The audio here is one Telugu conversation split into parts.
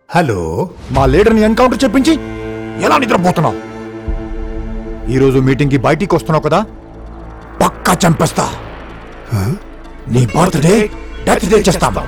హలో మా లీడర్ని ఎన్కౌంటర్ చెప్పించి ఎలా నిద్రపోతున్నావు ఈరోజు మీటింగ్కి బయటికి వస్తున్నావు కదా పక్కా చంపేస్తా నీ బర్త్డే డెత్ డే చేస్తాం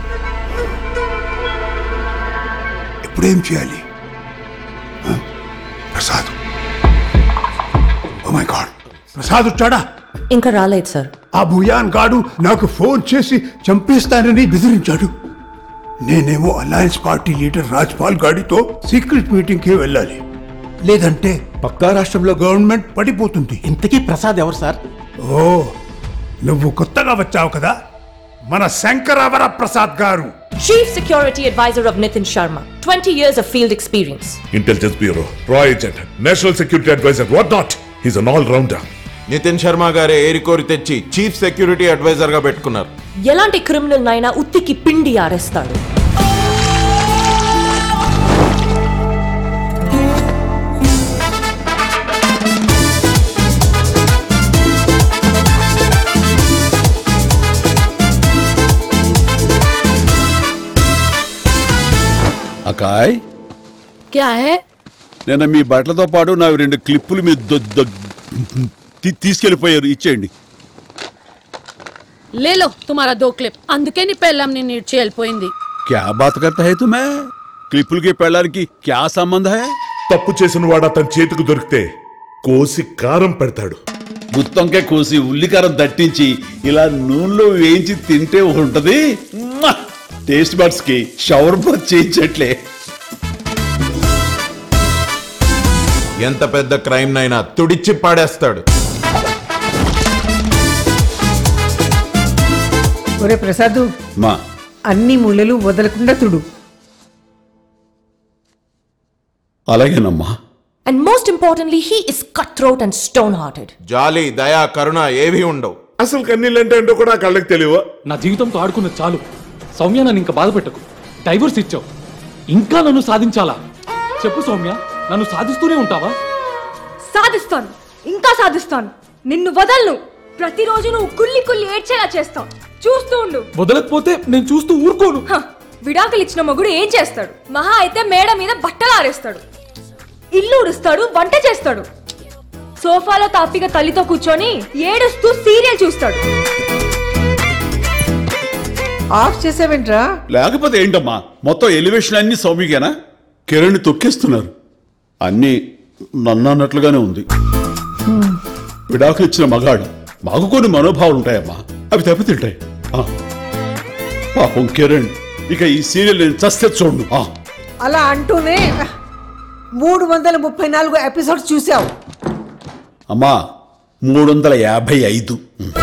ఇప్పుడేం చేయాలి ఆ? Prasad oh my God Prasad వచ్చాడా ఇంకా రాలేదు సార్ ఆ భూయాన్ గాడు నాకు ఫోన్ చేసి చంపేస్తానని బెదిరించాడు నేనేమో అలయన్స్ పార్టీ లీడర్ రాజ్పాల్ గాడితో సీక్రెట్ మీటింగ్కి వెళ్ళాలి లేదంటే పక్కా రాష్ట్రంలో గవర్నమెంట్ పడిపోతుంది ఇంతకీ ప్రసాద్ ఎవరు సార్ ఓ నువ్వు కొత్తగా వచ్చావు కదా మన శంకరవర ప్రసాద్ గారు Chief Security Advisor of Nitin Sharma. 20 years of field experience. Intelligence Bureau, Raw Agent, National Security Advisor, what not? He's an all-rounder. Nitin Sharma గారే ఏరికోరి తెచ్చి చీఫ్ సెక్యూరిటీ అడ్వైజర్ గా పెట్టుకున్నారు ఎలాంటి క్రిమినల్ నైనా ఉత్తికి పిండి ఆరేస్తాడు అకాయ్ क्या है నిన్న మీ బట్టలతో పాటు నా రెండు క్లిప్పులు మీరు దొ- దొ- తీ- తీసుకెళ్ళిపోయారు ఇచ్చేయండి ले लो तुम्हारा दो क्लिप అందుకే నీ పెళ్ళం నేను ఇడ్చి వెళ్ళిపోయింది క్యా బాత్ కర్తా హై తుమే క్లిప్పులకి పెళ్ళడానికి క్యా సంబంధ హై తప్పు చేసిన వాడు అతని చేతికి దొరికితే కోసి కారం పెడతాడు గుత్తంకే కోసి ఉల్లికారం దట్టించి ఇలా నూనెలో వేయించి తింటే ఉంటది మ్మా! టేస్ట్ బడ్స్ కి షవర్ బాత్ చేయించట్లే ఎంత పెద్ద క్రైమ్ నైనా తుడిచి పాడేస్తాడు ఒరే ప్రసాదు మా అన్ని మూలలు వదలకుండా తుడు అలాగేనమ్మా And most importantly, he is cutthroat and stone-hearted. జాలి దయా కరుణ ఏవి ఉండవు అసలు కన్నీళ్ళంటే ఏంటో కూడా కళ్ళకి తెలియవా నా జీవితంతో ఆడుకున్నది చాలు సౌమ్య నన్ను ఇంకా బాధపెట్టకు డైవర్స్ ఇచ్చావు ఇంకా నన్ను సాధించాలా చెప్పు సౌమ్య నన్ను సాధిస్తూనే ఉంటావా సాధిస్తాను ఇంకా సాధిస్తాను నిన్ను వదలను ప్రతిరోజు నువ్వు కుల్లి కుల్లి ఏడ్చేలా చేస్తావు చూస్తూ ఉండు వదలకపోతే నేను చూస్తూ ఊరుకోను హ, విడాకులు ఇచ్చిన మొగుడు ఏం చేస్తాడు మహా అయితే మేడ మీద బట్టలు ఆరేస్తాడు ఇల్లు ఉడుస్తాడు వంట చేస్తాడు సోఫాలో తాపిగా తల్లితో కూర్చొని ఏడుస్తూ సీరియల్ చూస్తాడు ఆఫ్ చేసావేంట్రా లేకపోతే ఏంటమ్మా మొత్తం ఎలివేషన్ అన్ని సౌమ్యకేనా కిరణ్ తొక్కేస్తున్నారు అన్నీ నన్ను అన్నట్లుగానే ఉంది విడాకులు ఇచ్చిన మగాడు మాకు కొన్ని మనోభావాలు ఉంటాయమ్మా అవి దెబ్బతింటాయి ఆ. పాపం కిరణ్ ఇక ఈ సీరియల్ నేను చస్తే చూడు ఆ. అలా అంటూనే మూడు వందల ముప్పై నాలుగు ఎపిసోడ్స్ చూసావు అమ్మా మూడు వందల యాభై ఐదు